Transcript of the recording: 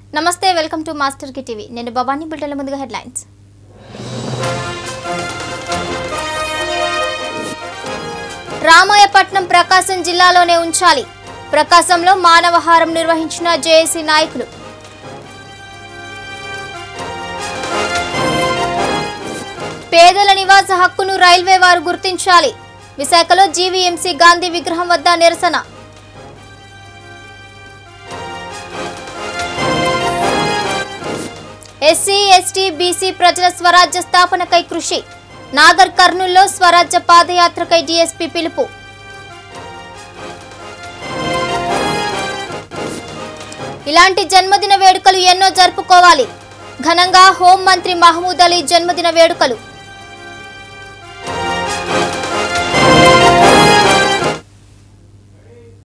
నమస్తే welcome to master కి TV నేను భవానీ బిడ్డల ముందుగా హెడ్లైన్స్ రామాయపట్నం ప్రకాశం జిల్లాలోనే ఉంచాలి ప్రకాశంలో మానవహారం నిర్వహించిన జేఏసీ నాయకులు పేదల నివాస హక్కును రైల్వే వారు గుర్తించాలి విశాఖలో జీవీఎంసీ గాంధీ విగ్రహం వద్ద నిరసన ఎస్సీ ఎస్టీ బీసీ ప్రజల స్వరాజ్య స్థాపనకై కృషి నాగర్ కర్నూల్లో స్వరాజ్య పాదయాత్రకై డీఎస్పీ పిలుపు ఇలాంటి జన్మదిన వేడుకలు ఎన్నో జరుపుకోవాలి ఘనంగా హోంమంత్రి మహమూద్ అలీ జన్మదిన వేడుకలు